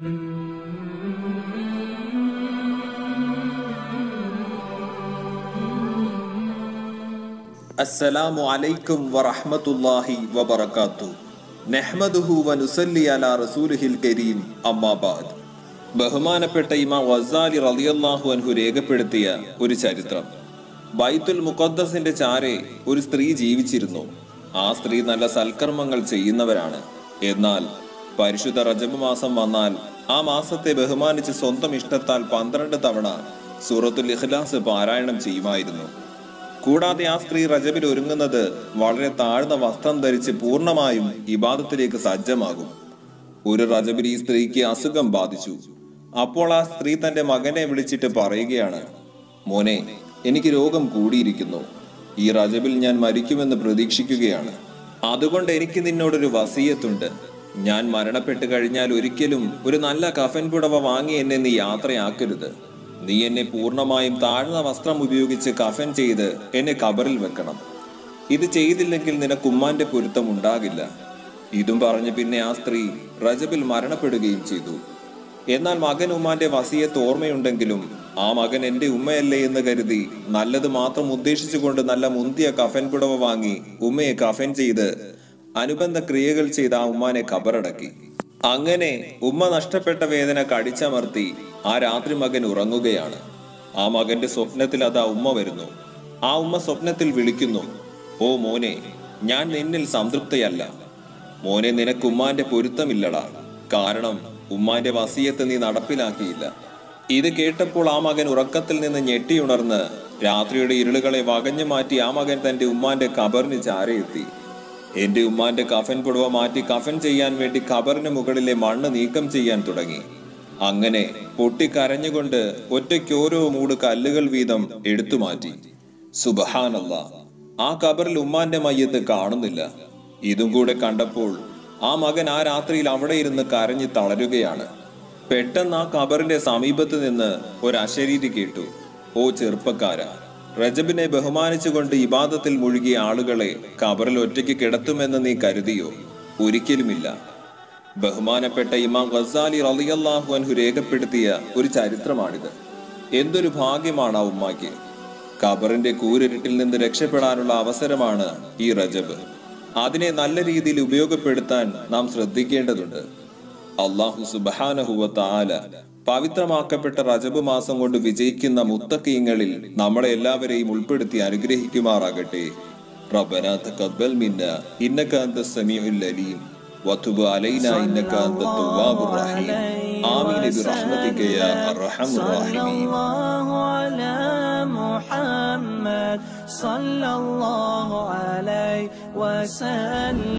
അസ്സലാമു അലൈക്കും വറഹ്മത്തുള്ളാഹി വബറകാത്തു നെഹ്മദുഹു വനുസല്ലി അലാ റസൂലിഹിൽ കരീം അമ്മാബാദ് ബഹുമാനപ്പെട്ട ഇമാം വസാലി റളിയല്ലാഹു അൻഹു രേഖപ്പെടുത്തിയ ഒരു ചരിത്രം ബൈത്തുൽ മുഖദ്ദസിന്റെ ചാരെ ഒരു സ്ത്രീ ജീവിച്ചിരുന്നു ആ സ്ത്രീ നല്ല സൽക്കർമ്മങ്ങൾ ചെയ്യുന്നവരാണ് എന്നാൽ പരിശുദ്ധ റജബ് മാസം വന്നാൽ ആ മാസത്തെ ബഹുമാനിച്ച് സ്വന്തം ഇഷ്ടത്താൽ പന്ത്രണ്ട് തവണ സൂറത്തുൽ ഇഖ്ലാസ് പാരായണം ചെയ്യുമായിരുന്നു കൂടാതെ ആ സ്ത്രീ റജബിൽ ഒരുങ്ങുന്നത് വളരെ താഴ്ന്ന വസ്ത്രം ധരിച്ച് പൂർണ്ണമായും ഇബാദത്തിലേക്ക് സജ്ജമാകും ഒരു റജബിൽ ഈ സ്ത്രീക്ക് അസുഖം ബാധിച്ചു അപ്പോൾ ആ സ്ത്രീ തന്റെ മകനെ വിളിച്ചിട്ട് പറയുകയാണ് മോനെ എനിക്ക് രോഗം കൂടിയിരിക്കുന്നു ഈ റജബിൽ ഞാൻ മരിക്കുമെന്ന് പ്രതീക്ഷിക്കുകയാണ് അതുകൊണ്ട് എനിക്ക് നിന്നോടൊരു വസീയത്തുണ്ട് ഞാൻ മരണപ്പെട്ട് കഴിഞ്ഞാൽ ഒരിക്കലും ഒരു നല്ല കഫൻ പുടവ വാങ്ങി എന്നെ നീ യാത്രയാക്കരുത് നീ എന്നെ പൂർണ്ണമായും താഴ്ന്ന വസ്ത്രം ഉപയോഗിച്ച് കഫൻ ചെയ്ത് എന്നെ കബറിൽ വെക്കണം ഇത് ചെയ്തില്ലെങ്കിൽ നിനക്ക് ഉമ്മാന്റെ പൊരുത്തം ഉണ്ടാകില്ല ഇതും പറഞ്ഞ് പിന്നെ ആ സ്ത്രീ റജബിൽ മരണപ്പെടുകയും ചെയ്തു എന്നാൽ മകൻ ഉമ്മാന്റെ വസിയത്ത് ഓർമ്മയുണ്ടെങ്കിലും ആ മകൻ എന്റെ ഉമ്മയല്ലേ എന്ന് കരുതി നല്ലത് മാത്രം ഉദ്ദേശിച്ചുകൊണ്ട് നല്ല മുന്തിയ കഫൻ പുടവ വാങ്ങി ഉമ്മയെ കഫൻ ചെയ്ത് അനുബന്ധ ക്രിയകൾ ചെയ്ത് ആ ഉമ്മാനെ കബറടക്കി അങ്ങനെ ഉമ്മ നഷ്ടപ്പെട്ട വേദന കടിച്ചമർത്തി ആ രാത്രി മകൻ ഉറങ്ങുകയാണ് ആ മകന്റെ സ്വപ്നത്തിൽ അതാ ഉമ്മ വരുന്നു ആ ഉമ്മ സ്വപ്നത്തിൽ വിളിക്കുന്നു ഓ മോനെ ഞാൻ നിന്നിൽ സംതൃപ്തയല്ല മോനെ നിനക്ക് ഉമ്മാന്റെ പൊരുത്തമില്ലടാ കാരണം ഉമ്മാന്റെ വസീയത്ത് നീ നടപ്പിലാക്കിയില്ല ഇത് കേട്ടപ്പോൾ ആ മകൻ ഉറക്കത്തിൽ നിന്ന് ഞെട്ടിയുണർന്ന് രാത്രിയുടെ ഇരുളുകളെ വകഞ്ഞു മാറ്റി ആ മകൻ തന്റെ ഉമ്മാന്റെ കബറിന് ചാരയെത്തി എന്റെ ഉമ്മാന്റെ കഫൻ പുടവ മാറ്റി കഫൻ ചെയ്യാൻ വേണ്ടി ഖബറിന് മുകളിലെ മണ്ണ് നീക്കം ചെയ്യാൻ തുടങ്ങി അങ്ങനെ പൊട്ടിക്കരഞ്ഞുകൊണ്ട് ഒറ്റയ്ക്ക് ഓരോ മൂട് കല്ലുകൾ വീതം എടുത്തു മാറ്റി സുബഹാനല്ല ആ ഖബറിൽ ഉമ്മാന്റെ മയ്യത്ത് കാണുന്നില്ല ഇതും കൂടെ കണ്ടപ്പോൾ ആ മകൻ ആ രാത്രിയിൽ അവിടെ ഇരുന്ന് കരഞ്ഞ് തളരുകയാണ് പെട്ടെന്ന് ആ ഖബറിന്റെ സമീപത്ത് നിന്ന് ഒരു അശരീരി കേട്ടു ഓ ചെറുപ്പക്കാരാ റജബിനെ ബഹുമാനിച്ചുകൊണ്ട് ഇബാദത്തിൽ മുഴുകിയ ആളുകളെ ഖബറിൽ ഒറ്റയ്ക്ക് കിടത്തുമെന്ന് നീ കരുതിയോ ഒരിക്കലുമില്ല ബഹുമാനപ്പെട്ട ഇമാം ഗസാലി റളിയല്ലാഹു അൻഹു രേഖപ്പെടുത്തിയ ഒരു ചരിത്രമാണിത് എന്തൊരു ഭാഗ്യമാണ് ആ ഉമ്മാക്ക് ഖബറിന്റെ കൂരിരുട്ടിൽ നിന്ന് രക്ഷപ്പെടാനുള്ള അവസരമാണ് ഈ റജബ് അതിനെ നല്ല രീതിയിൽ ഉപയോഗപ്പെടുത്താൻ നാം ശ്രദ്ധിക്കേണ്ടതുണ്ട് അള്ളാഹു സുബാനഹുവ താല പവിത്രമാക്കപ്പെട്ട റജബ് മാസം കൊണ്ട് വിജയിക്കുന്ന മുത്തക്കീങ്ങളിൽ നമ്മളെ എല്ലാവരെയും ഉൾപ്പെടുത്തി അനുഗ്രഹിക്കുമാറാകട്ടെ റബ്ബന തഖബ്ബൽ മിന്ന ഇന്നക അന്ത സമീഉൽ അലീം വതുബ് അലൈന ഇന്നക അന്ത തവ്വാബുർ റഹീം ആമീൻ ബിറഹ്മതിക യാ അർഹമർ റഹീമീൻ الله على محمد صلى الله عليه وسلم